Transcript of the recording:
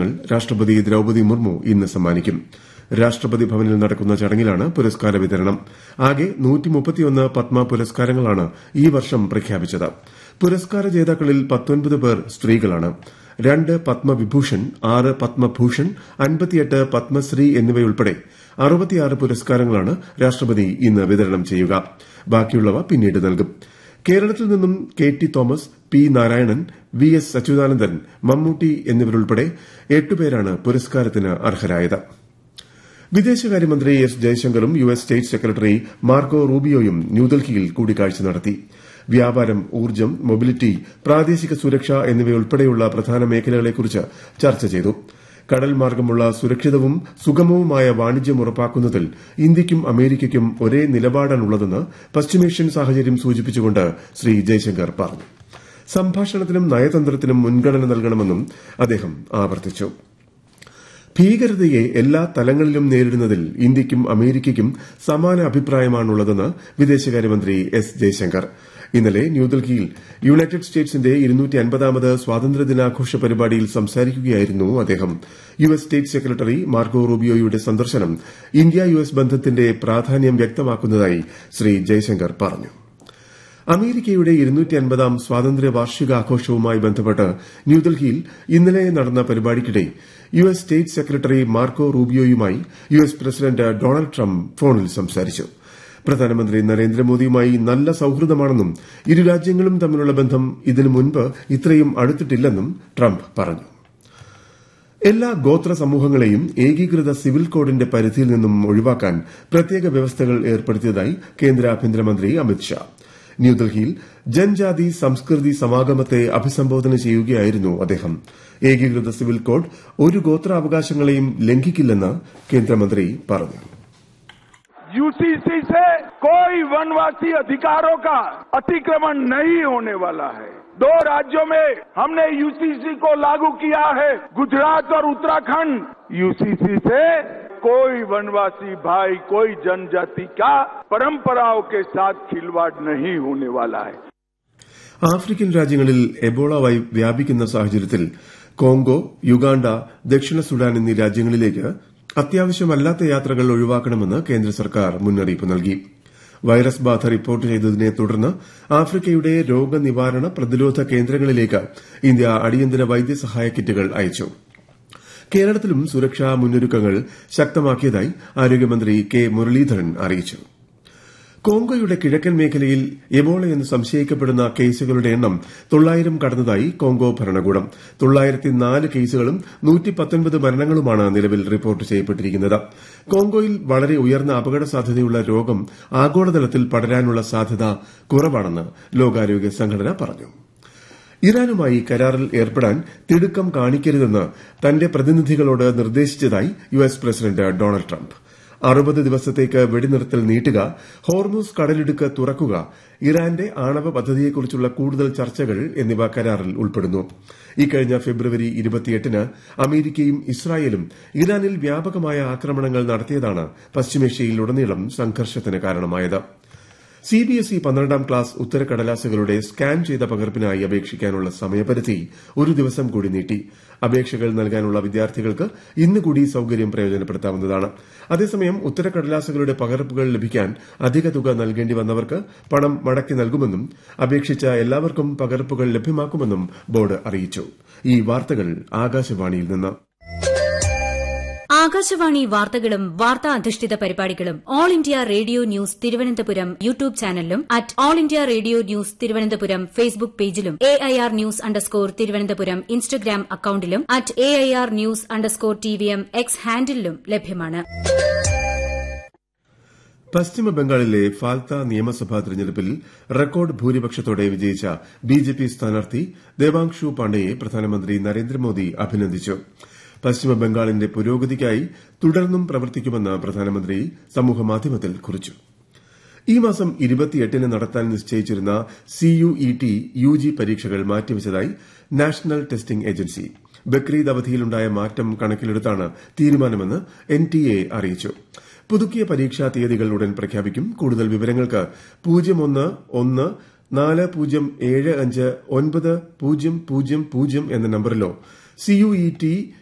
പുരസ്കാരങ്ങൾ രാഷ്ട്രപതി ദ്രൌപദി മുർമു ഇന്ന് സമ്മാനിക്കും രാഷ്ട്രപതി ഭവനിൽ നടക്കുന്ന ചടങ്ങിലാണ് പുരസ്കാര വിതരണം ആകെ പത്മ പുരസ്കാരങ്ങളാണ് ഈ വർഷം പ്രഖ്യാപിച്ചത് പുരസ്കാര ജേതാക്കളിൽ പത്തൊൻപത് പേർ സ്ത്രീകളാണ് രണ്ട് പത്മവിഭൂഷൺ ആറ് പത്മഭൂഷൺ അൻപത്തിയെട്ട് പത്മശ്രീ എന്നിവയുൾപ്പെടെ അറുപത്തിയാറ് പുരസ്കാരങ്ങളാണ് രാഷ്ട്രപതി ഇന്ന് വിതരണം ചെയ്യുക ബാക്കിയുള്ളവ പിന്നീട് നൽകും കേരളത്തിൽ നിന്നും K T Thomas P Narayanan V S Achuthanandan Mammootty എന്നിവരുൾപ്പെടെ എട്ടുപേരാണ് പുരസ്കാരത്തിന് അർഹരായത് വിദേശകാര്യമന്ത്രി എസ് ജയശങ്കറും U S state secretary Marco റൂബിയോയും ന്യൂഡൽഹിയിൽ കൂടിക്കാഴ്ച നടത്തി വ്യാപാരം ഊർജ്ജം മൊബിലിറ്റി പ്രാദേശിക സുരക്ഷ എന്നിവയുൾപ്പെടെയുള്ള പ്രധാന മേഖലകളെക്കുറിച്ച് ചർച്ച ചെയ്തു കടൽ മാർഗമുള്ള സുരക്ഷിതവും സുഗമവുമായ വാണിജ്യം ഉറപ്പാക്കുന്നതിൽ ഇന്ത്യയ്ക്കും അമേരിക്കയ്ക്കും ഒരേ നിലപാടാണുള്ളതെന്ന് പശ്ചിമേഷ്യൻ സാഹചര്യം സൂചിപ്പിച്ചുകൊണ്ട് ശ്രീ ജയശങ്കർ പറഞ്ഞു സംഭാഷണത്തിനും നയതന്ത്രത്തിനും മുൻഗണന നൽകണമെന്നും അദ്ദേഹം ആവർത്തിച്ചു ഭീകരതയെ എല്ലാ തലങ്ങളിലും നേരിടുന്നതിൽ ഇന്ത്യയ്ക്കും അമേരിക്കയ്ക്കും സമാന അഭിപ്രായമാണുള്ളതെന്ന് വിദേശകാര്യമന്ത്രി എസ് ജയശങ്കർ ഇന്നലെ ന്യൂഡൽഹിയിൽ യുണൈറ്റഡ് സ്റ്റേറ്റ്സിന്റെ ഇരുന്നൂറ്റിയൻപതാമത് സ്വാതന്ത്ര്യദിനാഘോഷ പരിപാടിയിൽ സംസാരിക്കുകയായിരുന്നു അദ്ദേഹം U S state secretary Marco റൂബിയോയുടെ സന്ദർശനം ഇന്ത്യ യു എസ് ബന്ധത്തിന്റെ പ്രാധാന്യം വ്യക്തമാക്കുന്നതായി ശ്രീ ജയശങ്കർ പറഞ്ഞു അമേരിക്കയുടെ ഇരുന്നൂറ്റിയൻപതാം സ്വാതന്ത്ര്യ വാർഷികാഘോഷവുമായി ബന്ധപ്പെട്ട് ന്യൂഡൽഹിയിൽ ഇന്നലെ നടന്ന പരിപാടിക്കിടെ U S state secretary Marco റൂബിയോയുമായി U S president Donald Trump ഫോണിൽ സംസാരിച്ചു പ്രധാനമന്ത്രി നരേന്ദ്രമോദിയുമായി നല്ല സൌഹൃദമാണെന്നും ഇരു രാജ്യങ്ങളും തമ്മിലുള്ള ബന്ധം ഇതിനു മുൻപ് ഇത്രയും അടുത്തിട്ടില്ലെന്നും ട്രംപ് പറഞ്ഞു എല്ലാ ഗോത്ര സമൂഹങ്ങളെയും ഏകീകൃത സിവിൽ കോഡിന്റെ പരിധിയിൽ നിന്നും ഒഴിവാക്കാൻ പ്രത്യേക വ്യവസ്ഥകൾ ഏർപ്പെടുത്തിയതായി കേന്ദ്ര ആഭ്യന്തരമന്ത്രി അമിത്ഷാ ന്യൂഡൽഹിയിൽ ജൻജാതി സംസ്കൃതി സമാഗമത്തെ അഭിസംബോധന ചെയ്യുകയായിരുന്നു അദ്ദേഹം ഏകീകൃത സിവിൽ കോഡ് ഒരു ഗോത്രാവകാശങ്ങളെയും ലംഘിക്കില്ലെന്ന് കേന്ദ്രമന്ത്രി പറഞ്ഞു यूसीसी से कोई वनवासी अधिकारों का अतिक्रमण नहीं होने वाला है दो राज्यों में हमने यूसीसी को लागू किया है गुजरात और उत्तराखंड यूसीसी से कोई वनवासी भाई कोई जनजाति का परंपराओं के साथ खिलवाड़ नहीं होने वाला है ആഫ്രിക്കൻ രാജ്യങ്ങളിൽ എബോള വ്യാപിക്കുന്ന സാഹചര്യത്തിൽ കോങ്കോ യുഗാണ്ട ദക്ഷിണ സുഡാൻ എന്നീ രാജ്യങ്ങളിലേക്ക് അത്യാവശ്യമല്ലാത്ത യാത്രകൾ ഒഴിവാക്കണമെന്ന് കേന്ദ്ര സർക്കാർ മുന്നറിയിപ്പ് നൽകി വൈറസ് ബാധ റിപ്പോർട്ട് ചെയ്തതിനെ തുടർന്ന് ആഫ്രിക്കയുടെ രോഗനിവാരണ പ്രതിരോധ കേന്ദ്രങ്ങളിലേക്ക് ഇന്ത്യ അടിയന്തര വൈദ്യസഹായ കിറ്റുകൾ അയച്ചു കേരളത്തിലും സുരക്ഷാ മുന്നൊരുക്കങ്ങൾ ശക്തമാക്കിയതായി ആരോഗ്യമന്ത്രി കെ മുരളീധരൻ അറിയിച്ചു കോങ്കോയുടെ കിഴക്കൻ മേഖലയിൽ എബോളയെന്ന് സംശയിക്കപ്പെടുന്ന കേസുകളുടെ എണ്ണം തൊള്ളായിരം കടന്നതായി കോങ്കോ ഭരണകൂടം തൊള്ളായിരത്തിനാല് കേസുകളും നൂറ്റിപ്പത്തൊൻപത് മരണങ്ങളുമാണ് നിലവിൽ റിപ്പോർട്ട് ചെയ്യപ്പെട്ടിരിക്കുന്നത് കോങ്കോയിൽ വളരെ ഉയർന്ന അപകട സാധ്യതയുള്ള രോഗം ആഗോളതലത്തിൽ പടരാനുള്ള സാധ്യത കുറവാണെന്ന് ലോകാരോഗ്യ സംഘടന പറഞ്ഞു ഇറാനുമായി കരാറിൽ ഏർപ്പെടാൻ തിടുക്കം കാണിക്കരുതെന്ന് തന്റെ പ്രതിനിധികളോട് നിർദ്ദേശിച്ചതായി U S president Donald Trump അറുപത് ദിവസത്തേക്ക് വെടിനിർത്തൽ നീട്ടുക ഹോർമൂസ് കടലിടുക്ക് തുറക്കുക ഇറാന്റെ ആണവ പദ്ധതിയെക്കുറിച്ചുള്ള കൂടുതൽ ചർച്ചകൾ എന്നിവ കരാറിൽ ഉൾപ്പെടുന്നു ഇക്കഴിഞ്ഞ ഫെബ്രുവരി ഇരുപത്തിയെട്ടിന് അമേരിക്കയും ഇസ്രായേലും ഇറാനിൽ വ്യാപകമായ ആക്രമണങ്ങൾ നടത്തിയതാണ് പശ്ചിമേഷ്യയിലുടനീളം സംഘർഷത്തിന് കാരണമായത് സിബിഎസ്ഇ പന്ത്രണ്ടാം ക്ലാസ് ഉത്തരക്കടലാസുകളുടെ സ്കാൻ ചെയ്ത പകർപ്പിനായി അപേക്ഷിക്കാനുള്ള സമയപരിധി ഒരു ദിവസം കൂടി നീട്ടി അപേക്ഷകൾ നൽകാനുള്ള വിദ്യാർത്ഥികൾക്ക് ഇന്ന് കൂടി സൌകര്യം പ്രയോജനപ്പെടുത്താവുന്നതാണ് അതേസമയം ഉത്തരക്കടലാസുകളുടെ പകർപ്പുകൾ ലഭിക്കാൻ അധിക തുക നൽകേണ്ടി വന്നവർക്ക് പണം മടക്കി നൽകുമെന്നും അപേക്ഷിച്ച എല്ലാവർക്കും പകർപ്പുകൾ ലഭ്യമാക്കുമെന്നും ബോർഡ് അറിയിച്ചു ഈ വാർത്തകൾ ആകാശവാണിയിൽ നിന്ന് ആകാശവാണി വാർത്തകളും വാർത്താ അധിഷ്ഠിത പരിപാടികളും all India radio news Thiruvananthapuram YouTube ചാനലിലും at all India radio news Thiruvananthapuram Facebook പേജിലും A I R news underscore Thiruvananthapuram Instagram അക്കൌണ്ടിലും at A I R news underscore T V M X ഹാൻഡിലും ലഭ്യമാണ് പശ്ചിമ ബംഗാളിലെ ഫാൽത്ത നിയമസഭാ തെരഞ്ഞെടുപ്പിൽ റെക്കോർഡ് ഭൂരിപക്ഷത്തോടെ വിജയിച്ച ബിജെപി സ്ഥാനാർത്ഥി ദേവാംശു പാണ്ഡെയെ പ്രധാനമന്ത്രി നരേന്ദ്രമോദി അഭിനന്ദിച്ചു പശ്ചിമ ബംഗാളിന്റെ പുരോഗതിക്കായി തുടർന്നും പ്രവർത്തിക്കുമെന്ന് പ്രധാനമന്ത്രി സമൂഹമാധ്യമത്തിൽ കുറിച്ചു ഈ മാസം ഇരുപത്തിയെട്ടിന് നടത്താൻ നിശ്ചയിച്ചിരുന്ന സിയുഇടി യുജി പരീക്ഷകൾ മാറ്റിവച്ചതായി നാഷണൽ ടെസ്റ്റിംഗ് ഏജൻസി ബക്രീദ് അവധിയിലുണ്ടായ മാറ്റം കണക്കിലെടുത്താണ് തീരുമാനമെന്ന് എൻടിഎ അറിയിച്ചു പുതുക്കിയ പരീക്ഷാ തീയതികൾ ഉടൻ പ്രഖ്യാപിക്കും കൂടുതൽ വിവരങ്ങൾക്ക് പൂജ്യം ഒന്ന് ഒന്ന് നാല് പൂജ്യം ഏഴ് അഞ്ച് ഒൻപത് പൂജ്യം പൂജ്യം പൂജ്യം എന്ന നമ്പറിലോ സിയുഇടി